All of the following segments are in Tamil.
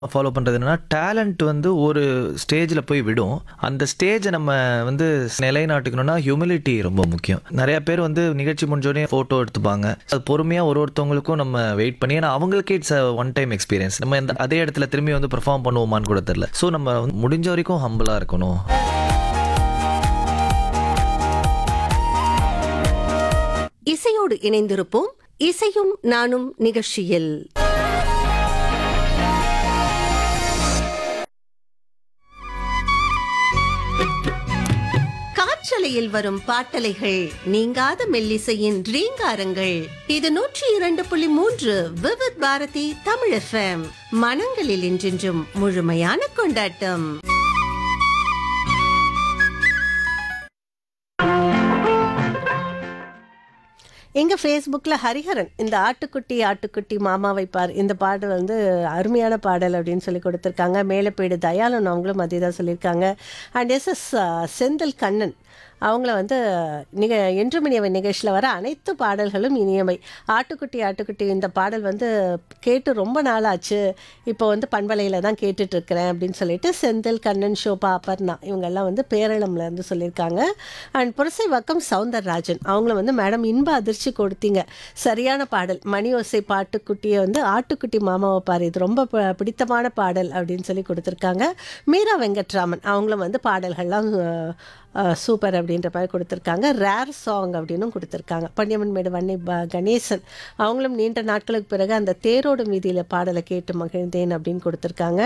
ஃபாலோ பண்ணுறது என்னன்னா டேலண்ட் வந்து ஒரு ஸ்டேஜில் போய் விடும் அந்த ஸ்டேஜை நம்ம வந்து நிலைநாட்டுக்கணும்னா ஹியூமிலிட்டி ரொம்ப முக்கியம் நிறைய பேர் வந்து நிகழ்ச்சி முடிஞ்சோடனே ஃபோட்டோ எடுத்துப்பாங்க அது பொறுமையாக ஒரு ஒருத்தவங்களுக்கும் நம்ம வெயிட் பண்ணி ஏன்னா அவங்களுக்கே இட்ஸ் ஒன் டைம் எக்ஸ்பீரியன்ஸ் நம்ம இந்த அதே இடத்துல திரும்பி வந்து பெர்ஃபார்ம் பண்ணுவோமான்னு கூட தெரில ஸோ நம்ம வந்து முடிஞ்ச வரைக்கும் ஹம்பிளாக இருக்கணும் இசையோடு இணைந்திருப்போம் இசையும் நானும் நிகழ்ச்சியில் காற்றலையில் வரும் பாட்டலைகள் நீங்காத மெல்லிசையின் ரீங்காரங்கள் இது நூற்றி இரண்டு புள்ளி மூன்று விவித் பாரதி தமிழ் எஃப்எம் மனங்களில் இன்றென்றும் முழுமையான கொண்டாட்டம் எங்க ஃபேஸ்புக்கில் ஹரிஹரன் இந்த ஆட்டுக்குட்டி ஆட்டுக்குட்டி மாமா வைப்பார் இந்த பாடல் வந்து அருமையான பாடல் அப்படின்னு சொல்லி கொடுத்துருக்காங்க மேலப்பேடு தயாளன் அவங்களும் அதே தான் சொல்லியிருக்காங்க and S S Senthil Kannan அவங்கள வந்து நிக என்றுமணியவை நிகழ்ச்சியில் வர அனைத்து பாடல்களும் இனியமை ஆட்டுக்குட்டி ஆட்டுக்குட்டி இந்த பாடல் வந்து கேட்டு ரொம்ப நாள் ஆச்சு இப்போ வந்து பண்பலையில் தான் கேட்டுட்ருக்கிறேன் அப்படின்னு சொல்லிட்டு செந்தில் கண்ணன் ஷோபா அபர்ணா இவங்கெல்லாம் வந்து பேரளம்ல இருந்து சொல்லியிருக்காங்க அண்ட் புரசை வக்கம் சவுந்தரராஜன் அவங்கள வந்து மேடம் இன்ப அதிர்ச்சி கொடுத்தீங்க சரியான பாடல் மணி ஓசை பாட்டுக்குட்டியை வந்து ஆட்டுக்குட்டி மாமாவை பாரு இது ரொம்ப ப- பிடித்தமான பாடல் அப்படின்னு சொல்லி கொடுத்துருக்காங்க மீரா வெங்கட்ராமன் அவங்களும் வந்து பாடல்கள்லாம் அஹ், அஹ், சூப்பர் அப்படின்ற மாதிரி கொடுத்துருக்காங்க ரேர் சாங் அப்படின்னும் கொடுத்துருக்காங்க பன்னியம்மன் மேடு வன்னி ப- கணேசன் அவங்களும் நீண்ட நாட்களுக்கு பிறகு அந்த தேரோடு மீதியில் பாடலை கேட்டு மகிழ்ந்தேன் அப்படின்னு கொடுத்துருக்காங்க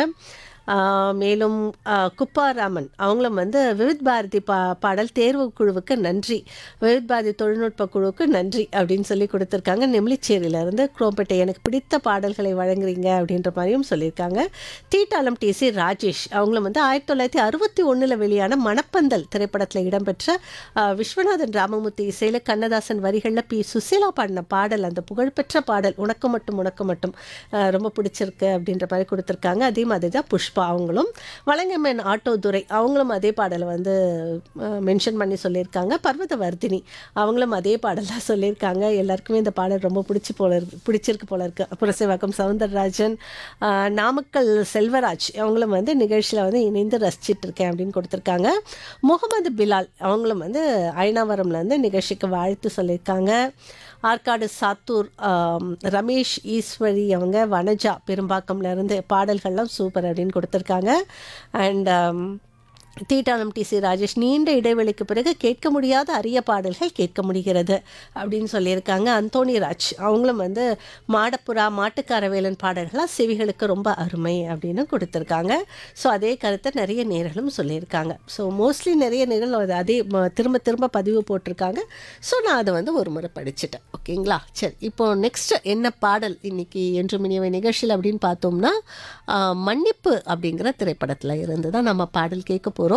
ஆஹ் மேலும் ஆஹ் குப்பாராமன் அவங்களும் வந்து விவித் பாரதி பா பாடல் தேர்வு குழுவுக்கு நன்றி விவித் பாரதி தொழில்நுட்ப குழுவுக்கு நன்றி அப்படின்னு சொல்லி கொடுத்துருக்காங்க நெம்லிச்சேரியிலேருந்து குரோம்பேட்டை எனக்கு பிடித்த பாடல்களை வழங்குறீங்க அப்படின்ற மாதிரியும் சொல்லியிருக்காங்க தீட்டாளம் டிசி ராஜேஷ் அவங்களும் வந்து ஆயிரத்தி தொள்ளாயிரத்தி அறுபத்தி ஒன்றில் வெளியான மணப்பந்தல் திரைப்படத்தில் இடம்பெற்ற ஆஹ் விஸ்வநாதன் ராமமூர்த்தி இசையில் கண்ணதாசன் வரிகளில் பி சுசீலா பாடின பாடல் அந்த புகழ்பெற்ற பாடல் உனக்கு மட்டும் உனக்கு மட்டும் ஆஹ் ரொம்ப பிடிச்சிருக்கு அப்படின்ற மாதிரி கொடுத்துருக்காங்க அதே மாதிரி தான் புஷ்பா அவங்களும் வழங்கமேன் ஆட்டோ துரை அவங்களும் அதே பாடலை வந்து மென்ஷன் பண்ணி சொல்லியிருக்காங்க பர்வத வர்தினி அவங்களும் அதே பாடல் தான் சொல்லியிருக்காங்க எல்லாருக்குமே இந்த பாடல் ரொம்ப பிடிச்சி போல இருக்கு பிடிச்சிருக்கு போல இருக்கு புரசைவாக்கம் சவுந்தரராஜன் ஆஹ் நாமக்கல் செல்வராஜ் அவங்களும் வந்து நிகழ்ச்சியில் வந்து இணைந்து ரசிச்சிட்டு இருக்கேன் அப்படின்னு கொடுத்துருக்காங்க முகமது பிலால் அவங்களும் வந்து அயனாவரம்லேருந்து நிகழ்ச்சிக்கு வாழ்த்து சொல்லியிருக்காங்க ஆற்காடு சாத்தூர் ஆம், ரமேஷ் ஈஸ்வரி அவங்க வனஜா பெரும்பாக்கம்ல இருந்து பாடல்கள்லாம் சூப்பர் அப்படின்னு கொடுத்துருக்காங்க அண்ட் தீட்டாளம் டி சி ராஜேஷ் நீண்ட இடைவெளிக்கு பிறகு கேட்க முடியாத அரிய பாடல்கள் கேட்க முடிகிறது அப்படின்னு சொல்லியிருக்காங்க அந்தோணி ராஜ் அவங்களும் வந்து மாடப்புறா மாட்டுக்காரவேலன் பாடல்கள்லாம் செவிகளுக்கு ரொம்ப அருமை அப்படின்னு கொடுத்துருக்காங்க ஸோ அதே கருத்தை நிறைய நேர்களும் சொல்லியிருக்காங்க ஸோ மோஸ்ட்லி நிறைய நேர்கள் அது அதே ம- திரும்ப திரும்ப பதிவு போட்டிருக்காங்க ஸோ நான் அதை வந்து ஒரு முறை படிச்சுட்டேன் ஓகேங்களா சரி இப்போ நெக்ஸ்ட் என்ன பாடல் இன்னைக்கு என்று மினியவை நிகழ்ச்சியில் அப்படின்னு பார்த்தோம்னா ஆஹ், மன்னிப்பு அப்படிங்கிற திரைப்படத்தில் இருந்து தான் நம்ம பாடல் கேட்க போகிறோம்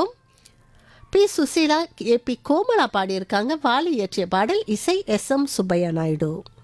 P Susheela A P Komala பாடியிருக்காங்க வாலி இயற்றிய பாடல் இசை எஸ் எம் சுப்பையா நாயுடு